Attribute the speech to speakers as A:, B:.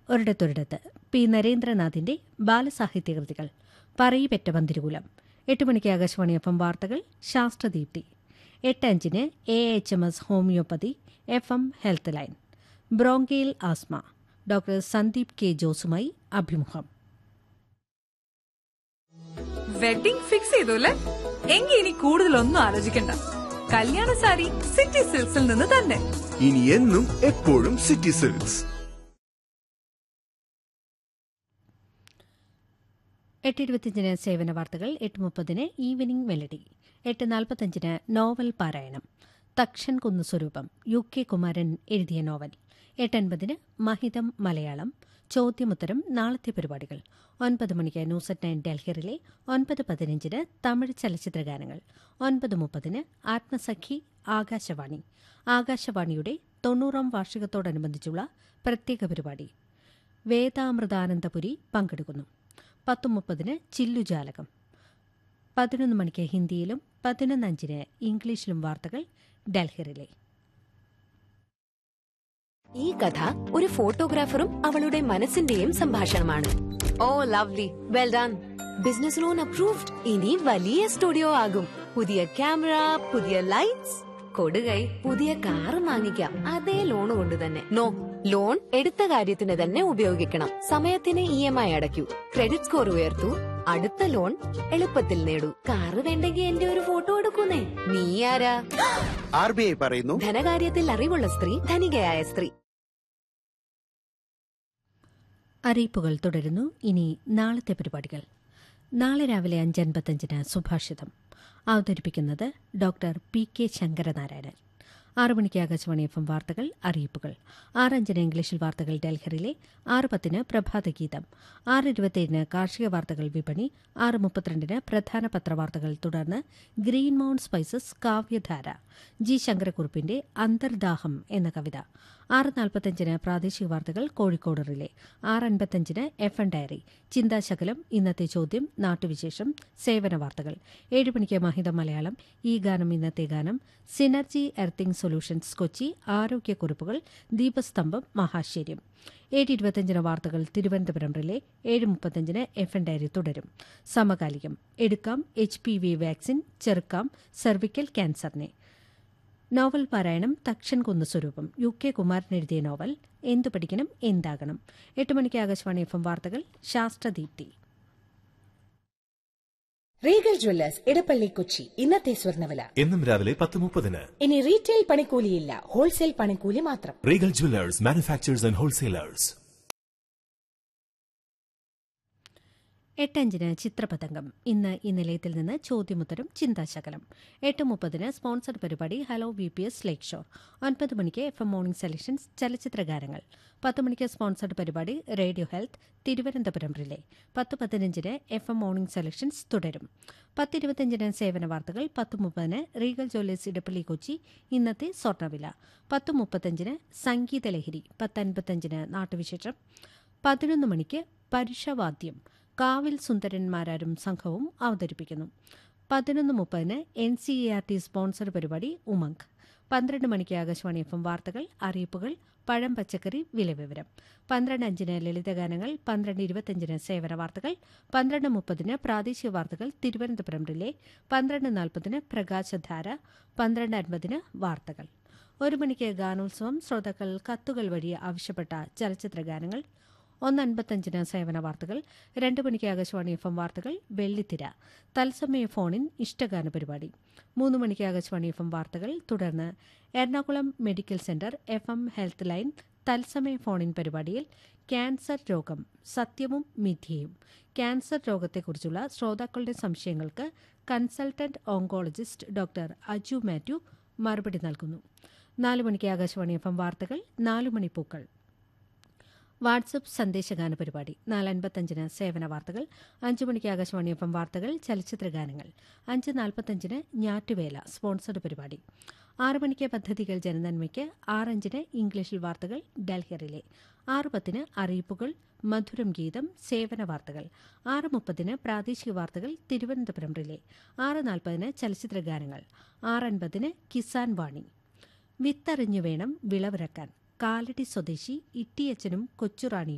A: ഒരിടത്തൊരിടത്ത് P നരേന്ദ്രനാഥിന്റെ ബാലസാഹിത്യകൃതികൾ പറയിപെറ്റ പന്തിരുകുലം എട്ട് മണിക്ക് Akashvani F M വാർത്തകൾ ശാസ്ത്രദീപ്തി എട്ട് അഞ്ചിന് A H M S homoeopathy F M health line bronchial asthma doctor Sandeep K ജോസുമായി അഭിമുഖം
B: വെഡിംഗ് ഫിക്സ് ചെയ്തു അല്ലേ എങ്കിൽ ഇനി കൂടുതലൊന്നും ആലോചിക്കണ്ട കല്യാണ സാരി സിറ്റി സിൽക്സിൽ നിന്ന് തന്നെ
C: ഇനി എന്നും എപ്പോഴും സിറ്റി സിൽക്സ്
A: എട്ട് ഇരുപത്തിയഞ്ചിന് സേവന വാർത്തകൾ എട്ട് മുപ്പതിന് ഈവനിംഗ് മെലഡി എട്ട് നാൽപ്പത്തഞ്ചിന് നോവൽ പാരായണം തക്ഷൻ കുന്നു സ്വരൂപം യു കെ കുമാരൻ എഴുതിയ നോവൽ എട്ടൻപതിന് മഹിതം മലയാളം ചോദ്യമുത്തരം നാളത്തെ പരിപാടികൾ ഒൻപത് മണിക്ക് ന്യൂസ് അറ്റ് നയൻ ഡൽഹിറിലെ ഒൻപത് പതിനഞ്ചിന് തമിഴ് ചലച്ചിത്ര ഗാനങ്ങൾ ഒൻപത് മുപ്പതിന് ആത്മസഖി ആകാശവാണി ആകാശവാണിയുടെ തൊണ്ണൂറാം വാർഷികത്തോടനുബന്ധിച്ചുള്ള പ്രത്യേക പരിപാടി വേദാമൃതാനന്ദപുരി പങ്കെടുക്കുന്നു പത്ത് മുപ്പതിന് ചില്ലുജാലകം പതിനൊന്ന് മണിക്ക് ഹിന്ദിയിലും പതിനൊന്ന് അഞ്ചിന് ഇംഗ്ലീഷിലും വാർത്തകൾ ഡൽഹിറിലെ
D: ഈ കഥ ഒരു ഫോട്ടോഗ്രാഫറും അവളുടെ മനസ്സിന്റെയും സംഭാഷണമാണ് oh lovely well done business loan approved ഇനി വലിയ സ്റ്റുഡിയോ ആകും പുതിയ ക്യാമറ പുതിയ ലൈറ്റ്സ് കൊടുകൈ പുതിയ കാറ് വാങ്ങിക്കാം അതേ ലോൺ കൊണ്ട് തന്നെ നോ ലോൺ എടുത്ത കാര്യത്തിന് തന്നെ ഉപയോഗിക്കണം സമയത്തിന് ഇ എം ഐ അടയ്ക്കൂ ക്രെഡിറ്റ് സ്കോർ ഉയർത്തൂ അടുത്ത ലോൺ എളുപ്പത്തിൽ നേടൂ കാറ് വേണ്ടെങ്കിൽ എന്റെ ഒരു ഫോട്ടോ എടുക്കുന്നേ നീ ആരാ
C: ആർ ബി ഐ പറയുന്നു
D: ധനകാര്യത്തിൽ അറിവുള്ള സ്ത്രീ ധനികയായ സ്ത്രീ
A: അറിയിപ്പുകൾ തുടരുന്നു ഇനി നാളത്തെ പരിപാടികൾ നാളെ രാവിലെ അഞ്ചൻപത്തഞ്ചിന് സുഭാഷിതം അവതരിപ്പിക്കുന്നത് ഡോക്ടർ പി കെ ശങ്കരനാരായണൻ ആറ് മണിക്ക് ആകാശവാണി എഫ് എം വാർത്തകൾ അറിയിപ്പുകൾ ആറഞ്ചിന് ഇംഗ്ലീഷിൽ വാർത്തകൾ ഡൽഹിറിലെ ആറ് പത്തിന് പ്രഭാതഗീതം ആറ് ഇരുപത്തിയേഴിന് കാർഷിക വാർത്തകൾ വിപണി ആറ് മുപ്പത്തിരണ്ടിന് പ്രധാന പത്രവാർത്തകൾ തുടർന്ന് green mount spices Kavyadhara G ശങ്കരക്കുറുപ്പിന്റെ അന്തർദാഹം എന്ന കവിത ആറ് നാൽപ്പത്തഞ്ചിന് പ്രാദേശിക വാർത്തകൾ കോഴിക്കോട് റിലേ ആറ് അൻപത്തഞ്ചിന് എഫ് എൻ ഡയറി ചിന്താശകലം ഇന്നത്തെ ചോദ്യം നാട്ടുവിശേഷം സേവന വാർത്തകൾ ഏഴ് മണിക്ക് മഹിതം മലയാളം ഈ ഗാനം ഇന്നത്തെ ഗാനം സിനർജി എർത്തിംഗ് സൊല്യൂഷൻസ് കൊച്ചി ആരോഗ്യക്കുറിപ്പുകൾ ദീപസ്തംഭം മഹാശ്ചര്യം ഏഴ് ഇരുപത്തഞ്ചിന് വാർത്തകൾ തിരുവനന്തപുരം റിലേ ഏഴ് മുപ്പത്തഞ്ചിന് എഫ് എൻ ഡയറി തുടരും സമകാലികം എടുക്കാം എച്ച് പി വി വാക്സിൻ ചെറുക്കാം സെർവിക്കൽ ക്യാൻസറിനെ നോവൽ പാരായണം തക്ഷൻ കുന്ന് സ്വരൂപം യു കെ കുമാരൻ എഴുതിയ നോവൽ എന്തു പഠിക്കണം എന്താകണം എട്ട് മണിക്ക് ആകാശവാണി എഫ് എം വാർത്തകൾ ശാസ്ത്രദീപ്തി
E: റീഗൽ ജ്വല്ലേഴ്സ് ഇടപ്പള്ളി കൊച്ചി ഇന്നത്തെ സ്വർണ്ണവില
F: എന്നും രാവിലെ പത്ത് മുപ്പതിന്
E: ഇനി റീറ്റെയിൽ പണിക്കൂലിയില്ല ഹോൾസെയിൽ പണിക്കൂലി മാത്രം
F: Regal Jewellers manufacturers and wholesalers
A: എട്ടഞ്ചിന് ചിത്രപതംഗം ഇന്ന് ഈ നിലയത്തിൽ നിന്ന് ചോദ്യമുത്തരം ചിന്താശകലം എട്ട് മുപ്പതിന് സ്പോൺസർഡ് പരിപാടി hello V P S Lakeshore ഒൻപത് മണിക്ക് എഫ് എം മോർണിംഗ് സെലക്ഷൻസ് ചലച്ചിത്ര ഗാനങ്ങൾ പത്ത് മണിക്ക് സ്പോൺസർഡ് പരിപാടി റേഡിയോ ഹെൽത്ത് തിരുവനന്തപുരം റിലേ പത്ത് പതിനഞ്ചിന് എഫ് എം മോർണിംഗ് സെലക്ഷൻസ് തുടരും പത്തിരുപത്തിയഞ്ചിന് സേവന വാർത്തകൾ പത്ത് മുപ്പതിന് റീഗൽ ജ്വല്ലേഴ്സ് ഇടപ്പള്ളി കൊച്ചി ഇന്നത്തെ സ്വർണ്ണവില പത്ത് മുപ്പത്തഞ്ചിന് സംഗീത ലഹരി പത്തൻപത്തഞ്ചിന് നാട്ടുവിശേഷം പതിനൊന്ന് മണിക്ക് പരുഷവാദ്യം കാവിൽ സുന്ദരന്മാരാരും സംഘവും അവതരിപ്പിക്കുന്നു പതിനൊന്ന് മുപ്പതിന് N C E R T sponsor പരിപാടി ഉമങ്ക് പന്ത്രണ്ട് മണിക്ക് ആകാശവാണി എഫ് എം വാർത്തകൾ അറിയിപ്പുകൾ പഴം പച്ചക്കറി വിലവിവരം പന്ത്രണ്ട് അഞ്ചിന് ലളിതഗാനങ്ങൾ പന്ത്രണ്ട് ഇരുപത്തിയഞ്ചിന് സേവന വാർത്തകൾ പന്ത്രണ്ട് മുപ്പതിന് പ്രാദേശിക വാർത്തകൾ തിരുവനന്തപുരം റിലേ പന്ത്രണ്ട് നാൽപ്പതിന് പ്രകാശധാര പന്ത്രണ്ട് അൻപതിന് വാർത്തകൾ ഒരു മണിക്ക് ഗാനോത്സവം ശ്രോതാക്കൾ കത്തുകൾ വഴി ആവശ്യപ്പെട്ട ചലച്ചിത്ര ഗാനങ്ങൾ ഒന്ന് അൻപത്തഞ്ചിന് സേവന വാർത്തകൾ രണ്ട് മണിക്ക് ആകാശവാണി എഫ് എം വാർത്തകൾ വെള്ളിത്തിര തത്സമയ ഫോണിൻ ഇഷ്ടഗാന പരിപാടി മൂന്ന് മണിക്ക് ആകാശവാണി എഫ് എം വാർത്തകൾ തുടർന്ന് Ernakulam medical centre F M health line തത്സമയ ഫോണിൻ പരിപാടിയിൽ ക്യാൻസർ രോഗം സത്യവും മിഥ്യയും ക്യാൻസർ രോഗത്തെക്കുറിച്ചുള്ള ശ്രോതാക്കളുടെ സംശയങ്ങൾക്ക് consultant oncologist doctor Aju Mathew മറുപടി നൽകുന്നു നാല് മണിക്ക് ആകാശവാണി എഫ് എം വാർത്തകൾ നാല് മണിപ്പൂക്കൾ വാട്സപ്പ് സന്ദേശഗാന പരിപാടി നാല് അൻപത്തഞ്ചിന് സേവന വാർത്തകൾ അഞ്ച് മണിക്ക് ആകാശവാണി എഫ് എം വാർത്തകൾ ചലച്ചിത്ര ഗാനങ്ങൾ അഞ്ച് നാൽപ്പത്തഞ്ചിന് ഞാറ്റുവേല സ്പോൺസർഡ് പരിപാടി ആറ് മണിക്ക് പദ്ധതികൾ ജനനന്മയ്ക്ക് ആറഞ്ചിന് ഇംഗ്ലീഷിൽ വാർത്തകൾ ഡൽഹിറിലെ ആറ് പത്തിന് അറിയിപ്പുകൾ മധുരം ഗീതം സേവന വാർത്തകൾ ആറ് മുപ്പതിന് പ്രാദേശിക വാർത്തകൾ തിരുവനന്തപുരം റിലേ ആറ് നാൽപ്പതിന് ചലച്ചിത്ര ഗാനങ്ങൾ ആറ് അൻപതിന് കിസാൻ വാണി വിത്തറിഞ്ഞു വേണം വിളവിറക്കാൻ കാലടി സ്വദേശി ഇട്ടിയച്ചനും കൊച്ചുറാണിയും